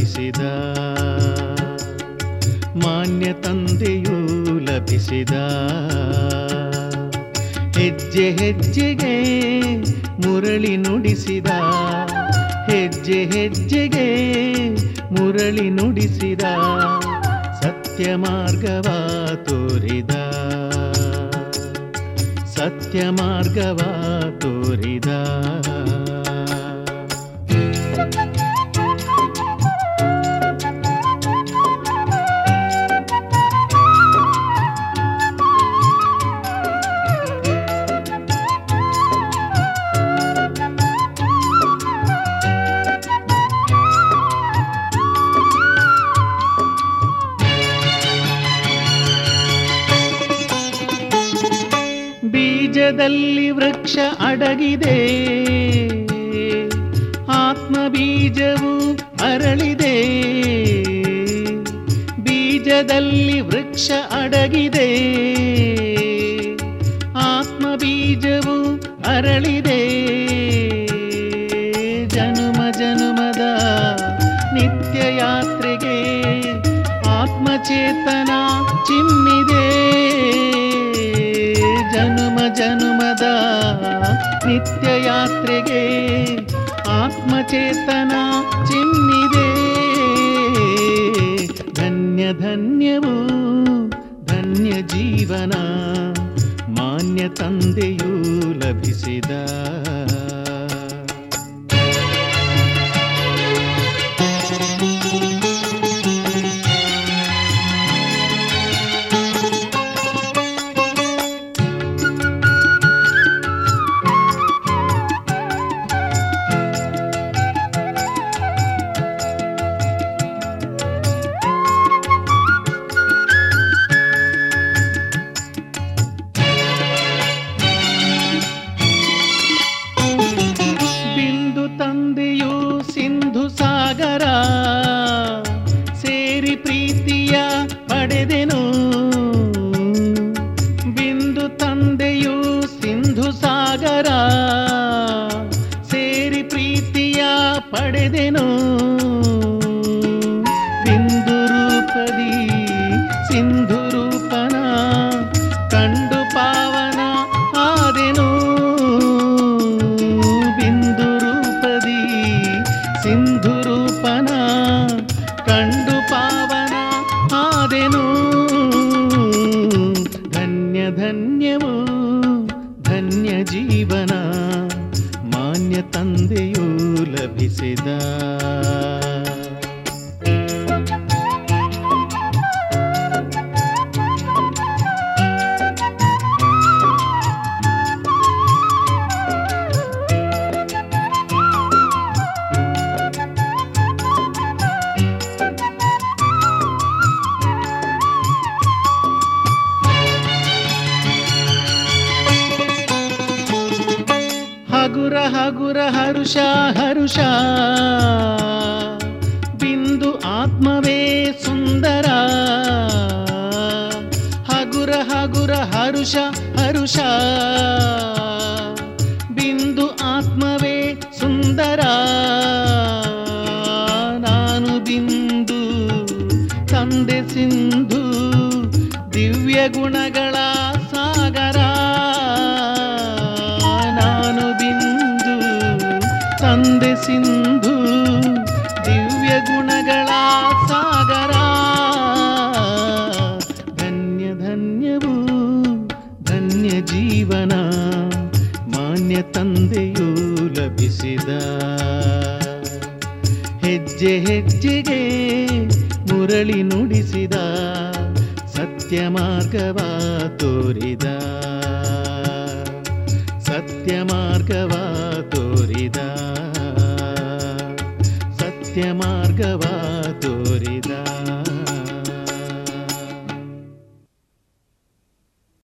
ಲಭಿಸಿದ ಮಾನ್ಯ ತಂದೆಯೂ ಲಭಿಸಿದ ಹೆಜ್ಜೆ ಹೆಜ್ಜೆಗೆ ಮುರಳಿ ನುಡಿಸಿದ ಹೆಜ್ಜೆ ಹೆಜ್ಜೆಗೆ ಮುರಳಿ ನುಡಿಸಿದ ಸತ್ಯ ಮಾರ್ಗವ ತೋರಿದ ಸತ್ಯ ಮಾರ್ಗವ ತೋರಿದ ಬೀಜದಲ್ಲಿ ವೃಕ್ಷ ಅಡಗಿದೆ ಆತ್ಮ ಬೀಜವು ಅರಳಿದೆ ಬೀಜದಲ್ಲಿ ವೃಕ್ಷ ಅಡಗಿದೆ ಆತ್ಮ ಬೀಜವು ಅರಳಿದೆ ಜನುಮ ಜನುಮದ ನಿತ್ಯ ಯಾತ್ರೆಗೆ ಆತ್ಮಚೇತನ ಚಿಮ್ಮಿದೆ ಜನುಮ ಜನುಮದ ನಿತ್ಯ ಯಾತ್ರೆಗೆ ಆತ್ಮಚೇತನ ಚಿಮ್ಮಿದೆ ಧನ್ಯ ಧನ್ಯವು ಧನ್ಯ ಜೀವನ ಮಾನ್ಯ ತಂದೆಯೂ ಲಭಿಸಿದ ಬಿಂದು ತಂದೆಯು ಸಿಂಧು ಸಾಗರ ಸೇರಿ ಪ್ರೀತಿಯ ಪಡೆದೆನು ಬಿಂದು ತಂದೆಯು ಸಿಂಧು ಸಾಗರ ಸೇರಿ ಪ್ರೀತಿಯ ಪಡೆದೆನು ಬಿಂದು ರೂಪದಿ ಸಿಂಧು ರೂಪನ ಕಂಡು ಪಾವನ ಆದೆನು ಬಿಂದು ರೂಪದಿ ಸಿಂಧು ರೂಪನ ಕಂಡು ಪಾವನ ಆದೆನು ಧನ್ಯ ಧನ್ಯವು ಧನ್ಯ ಜೀವನ ಮಾನ್ಯ ತಂದೆಯೂ ಲಭಿಸಿದ ಹಗುರ ಹಗುರ ಹರುಷ ಹರುಷ ಬಿಂದು ಆತ್ಮವೇ ಸುಂದರ ಹಗುರ ಹಗುರ ಹರುಷ ಹರುಷ ಬಿಂದು ಆತ್ಮವೇ ಸುಂದರ ನಾನು ಬಿಂದು ತಂದೆ ಸಿಂಧು ದಿವ್ಯ ಗುಣಗಳ ಸಾಗರ ನಾನು ಬಿಂದು ತಂದೆ ಸಿಂಧು ದಿವ್ಯ ಗುಣಗಳ ಸಾಗರ ಧನ್ಯ ಧನ್ಯವು ಧನ್ಯ ಜೀವನ ಮಾನ್ಯ ತಂದೆಯೂ ಲಭಿಸಿದ ಹೆಜ್ಜೆ ಹೆಜ್ಜೆಗೆ ಮುರಳಿ ನುಡಿಸಿದ ಸತ್ಯ ಮಾರ್ಗವ ತೋರಿದ ಸತ್ಯ ಮಾರ್ಗವ ತೋರಿದ ಸತ್ಯ ಮಾರ್ಗವ ತೋರಿದ